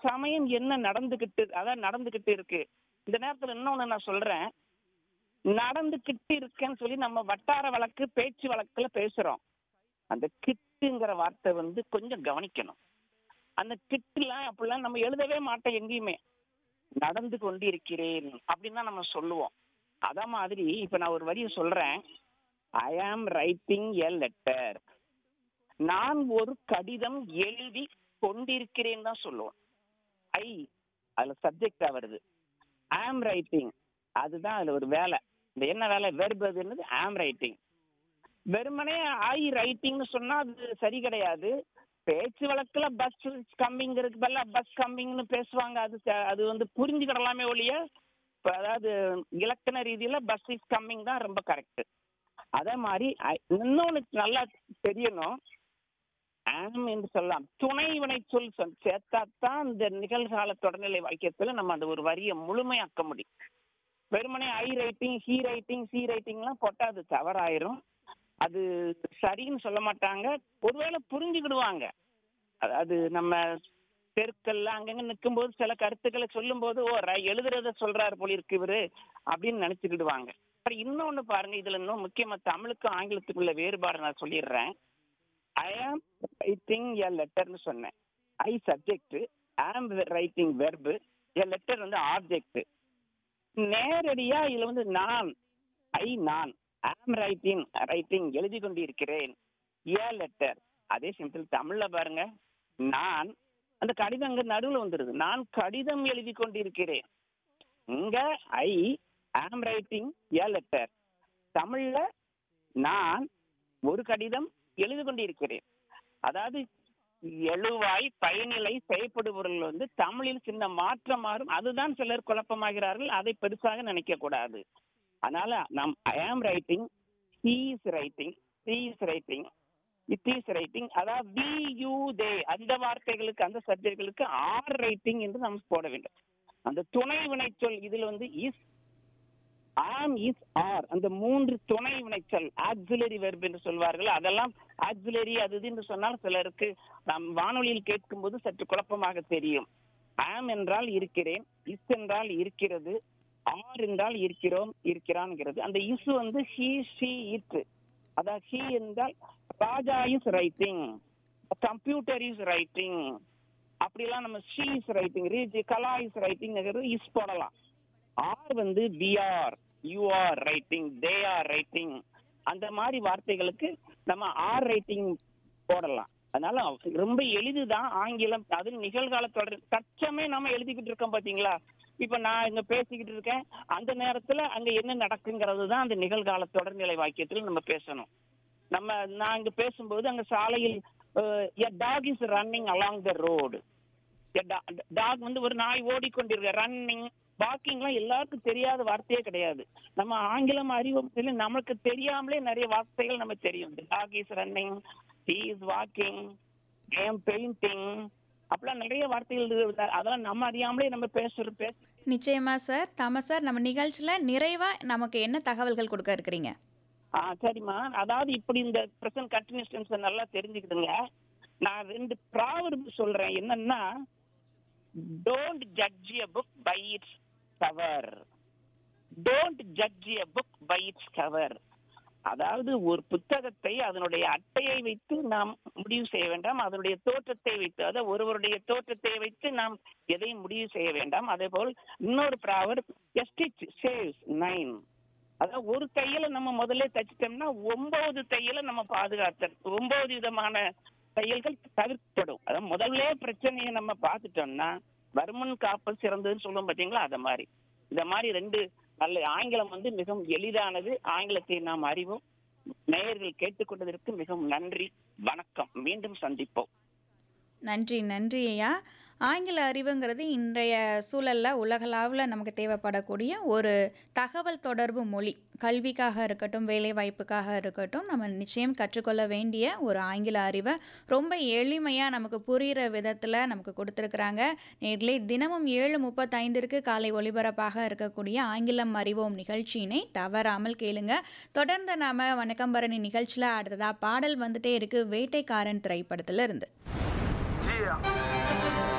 சமயம் என்ன நடந்துகிட்டு அதான் நடந்துகிட்டு இருக்கு இந்த நேரத்துல இன்னொன்னு நான் சொல்றேன் நடந்துகிட்டு இருக்கேன்னு சொல்லி நம்ம வட்டார வழக்கு பேச்சு வழக்குல பேசுறோம் அந்த கிட்டுங்கிற வார்த்தை வந்து கொஞ்சம் கவனிக்கணும் அந்த கிட்டுலாம் அப்படிலாம் நம்ம எழுதவே மாட்டோம் எங்கேயுமே நடந்து கொண்டிருக்கிறேன் அப்படின்னு தான் நம்ம சொல்லுவோம் அத மாதிரி இப்ப நான் ஒரு வரியை சொல்றேன் ஐ ஆம் ரைட்டிங் எ லெட்டர் நான் ஒரு கடிதம் எழுதி கொண்டிருக்கிறேன் தான் சொல்லுவோம் ஐ அதுல சப்ஜெக்டா வருது ஆம் ரைட்டிங் அதுதான் அதுல ஒரு வேலை இந்த என்ன வேலை வெர்பு அது என்னது ஆம் ரைட்டிங் வெறுமனே ஐ ரைட்டிங்னு சொன்னா அது சரி கிடையாது பேச்சு வழக்குல பஸ் கம்மிங்கிறதுக்கு பதிலாக பஸ் கம்மிங்னு பேசுவாங்க அது ச- அது வந்து புரிஞ்சுக்கிடலாமே ஒழிய இப்ப அதாவது இலக்கண ரீதியில பஸ் இஸ் கம்மிங் தான் ரொம்ப கரெக்ட் அதே மாதிரி I- இன்னொன்னு நல்லா தெரியணும் ஆம் என்று சொல்லலாம் துணை வினை சொல் சொல் சேர்த்தாத்தான் இந்த நிகழ்கால தொடர்நிலை வாக்கியத்துல நம்ம அந்த ஒரு வரியை முழுமையாக்க முடியும் வெறுமனே I writing he writing she ரைட்டிங்லாம் போட்டா அது தவறாயிரும் அது சரின்னு சொல்ல மாட்டாங்க ஒருவேளை புரிஞ்சுக்கிடுவாங்க அதாவது நம்ம தெருக்கள்ல அங்கங்க நிக்கும்போது சில கருத்துக்களை சொல்லும்போது ஓ ரை- எழுதுறத சொல்றாரு போல இருக்கு இவரு அப்படின்னு நினைச்சுக்கிடுவாங்க அப்புறம் இன்னொன்னு பாருங்க இதுல இன்னும் முக்கியமா தமிழுக்கும் ஆங்கிலத்துக்குள்ள வேறுபாடு நான் சொல்லிடுறேன் ஐ ஆம் ரைட்டிங் எ லெட்டர்னு சொன்னேன் I subject am writing verb a letter வந்து ஆப்ஜெக்ட் நேரடியா இதுல வந்து நான் ஐ நான் ஆம் ரைட்டிங் ரைட்டிங் எழுதி கொண்டிருக்கிறேன் ஏ லெட்டர் அதே சிம்பிள் தமிழ்ல பாருங்க நான் அந்த கடிதம் அங்க நடுவுல வந்துருது நான் கடிதம் எழுதி கொண்டிருக்கிறேன் இங்க ஐ ஆம் ரைட்டிங் ஏ லெட்டர் தமிழ்ல நான் ஒரு கடிதம் எழுதி கொண்டிருக்கிறேன் அதாவது எழுவாய் பயனிலை செயற்படுபொருள் வந்து தமிழில் சின்ன மாற்றம் மாறும் அதுதான் சிலர் குழப்பமாகிறார்கள் அதை பெருசாக நினைக்க கூடாது அதனால நாம் I am writing he is writing she is writing it is writing அதாவது வி யூ தே அந்த வார்த்தைகளுக்கு அந்த சப்ஜெக்ட்களுக்கு ஆர் ரைட்டிங் என்று நாம் போட வேண்டும் அந்த துணை வினைச்சொல் இதுல வந்து இஸ் ஆம் இஸ் ஆர் அந்த மூன்று துணை வினைச்சொல் ஆக்சிலரி வெர்ப் என்று சொல்வார்கள் அதெல்லாம் ஆக்சிலரி அது இது என்று சொன்னால் சிலருக்கு நாம் வானொலியில் கேட்கும்போது சற்று குழப்பமாக தெரியும் ஆம் என்றால் இருக்கிறேன் இஸ் என்றால் இருக்கிறது ஆர் என்றால் இருக்கிறோம் இருக்கிறான்ங்கிறது அந்த இஸ் வந்து ஹி ஷி இட் அதான் ஹி என்றால் Raja is writing computer is writing அப்படிலாம் நம்ம ஷி இஸ் ரைட்டிங் ரீஜ் கலா இஸ் ரைட்டிங் இஸ் போடலாம் ஆர் வந்து we are you are writing they are writing அந்த மாதிரி வார்த்தைகளுக்கு நம்ம ஆர் ரைட்டிங் போடலாம் அதனால ரொம்ப எளிதுதான் ஆங்கிலம் அது நிகழ்கால தொடர் தச்சமே நம்ம எழுதிக்கிட்டு இருக்கோம் பாத்தீங்களா இப்ப நான் இங்க பேசிக்கிட்டு இருக்கேன் அந்த நேரத்துல அங்க என்ன நடக்குங்கிறது தான் அந்த நிகழ்கால தொடர்நிலை வாக்கியத்துல நம்ம பேசணும் நம்ம நான் இங்க பேசும்போது அங்க சாலையில் a dog is running along the road dog வந்து ஒரு நாய் ஓடிக்கொண்டிருக்க ரன்னிங் வாக்கிங்லாம் எல்லாருக்கும் தெரியாத வார்த்தையே கிடையாது நம்ம ஆங்கிலம் அறிவு நமக்கு தெரியாமலே நிறைய வார்த்தைகள் நம்ம தெரியும் dog is running he is walking game painting அப்படிலாம் நிறைய வார்த்தைகள் இருக்கு. அதெல்லாம் நம்ம அறியாமலே நம்ம பேசுற பேச நிச்சயமா சார் தம சார் நம்ம நிகழ்ச்சியில் நிறைவாக நமக்கு என்ன தகவல்கள் கொடுக்க இருக்கிறீங்க ஆ சரிம்மா அதாவது இப்படி இந்த ப்ரெசன்ட் கண்டினியூஸ் டென்ஸ் நல்லா தெரிஞ்சுக்கிடுங்க நான் ரெண்டு ப்ராவர்பு சொல்றேன் என்னன்னா don't judge a book by its cover don't judge a book by its cover அதாவது ஒரு புத்தகத்தை அதனுடைய அட்டையை வைத்து நாம் முடிவு செய்ய வேண்டாம் அதனுடைய தோற்றத்தை வைத்து அதாவது ஒருவருடைய தோற்றத்தை வைத்து நாம் எதையும் முடிவு செய்ய வேண்டாம் அதே போல் இன்னொரு ப்ராவர் ஸ்டிச் சேவ்ஸ் நைன் அதாவது ஒரு தையலை நம்ம முதல்ல தைச்சிட்டோம்னா ஒன்பது தையலை நம்ம பாதுகாத்த ஒன்பது விதமான தையல்கள் தவிர்க்கப்படும் அதாவது முதல்ல பிரச்சனையை நம்ம பார்த்துட்டோம்னா வருமன் காப்பல் சிறந்ததுன்னு சொல்லுவோம் பார்த்தீங்களா அத மாதிரி இந்த மாதிரி ரெண்டு நல்ல ஆங்கிலம் வந்து மிகவும் எளிதானது ஆங்கிலத்தை நாம் அறிவோம் நேயர்கள் கேட்டுக்கொண்டதற்கு மிகவும் நன்றி வணக்கம் மீண்டும் சந்திப்போம் நன்றி நன்றி ஐயா ஆங்கில அறிவுங்கிறது இன்றைய சூழலில் உலகளாவில் நமக்கு தேவைப்படக்கூடிய ஒரு தகவல் தொடர்பு மொழி கல்விக்காக இருக்கட்டும் வேலைவாய்ப்புக்காக இருக்கட்டும் நம்ம நிச்சயம் கற்றுக்கொள்ள வேண்டிய ஒரு ஆங்கில அறிவை ரொம்ப எளிமையாக நமக்கு புரிகிற விதத்தில் நமக்கு கொடுத்துருக்குறாங்க நேரிலே தினமும் ஏழு முப்பத்தைந்திற்கு காலை ஒளிபரப்பாக இருக்கக்கூடிய ஆங்கிலம் அறிவோம் நிகழ்ச்சியினை தவறாமல் கேளுங்க தொடர்ந்து நாம் வணக்கம்பரணி நிகழ்ச்சியில் அடுத்ததாக பாடல் வந்துட்டே இருக்கு வேட்டைக்காரன் திரைப்படத்துல இருந்து Yeah.